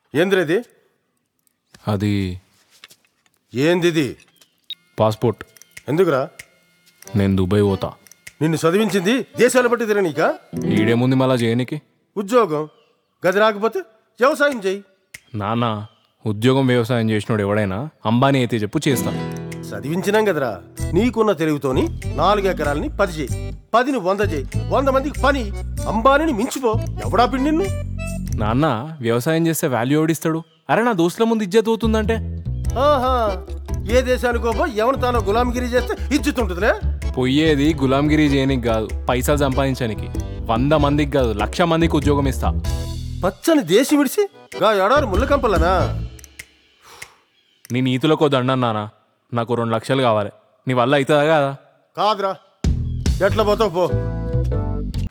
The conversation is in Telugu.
ఏంద్రేది అది ఏందిది పాస్పోర్ట్ ఎందుకురా నేను దుబాయ్ పోతా నిన్ను చదివించింది దేశాల బట్టి తిరగనీక ఈడేముంది మళ్ళా చేయనికి ఉద్యోగం గది రాకపోతే వ్యవసాయం చేయి నాన్న ఉద్యోగం వ్యవసాయం చేసినోడు ఎవడైనా అంబానీ అయితే చెప్పు చేస్తా చదివించినాం కదరా నీకున్న తెలివితోని నాలుగు ఎకరాలని పది చేయి పదిని వంద చేయి వంద మందికి పని అంబానీని మించిపో ఎవడా పిండి నిన్ను నాన్న వ్యవసాయం చేస్తే వాల్యూ ఎవడిస్తాడు అరే నా దోస్తుల ముందు ఇజ్జత్ అవుతుందంటే ఆహా ఏ దేశానికో పో ఎవరు తానో గులాంగిరి చేస్తే ఇచ్చుతుంటుందిలే పోయేది గులాంగిరి చేయనికి కాదు పైసలు సంపాదించడానికి వంద మందికి కాదు లక్ష మందికి ఉద్యోగం ఇస్తా పచ్చని దేశం విడిచి గా ఎడారు ముళ్ళకంపలనా నీ నీతులకు దండం నాన్న నాకు రెండు లక్షలు కావాలి నీ వల్ల అవుతుందా కదా కాదురా ఎట్లా పోతావు పో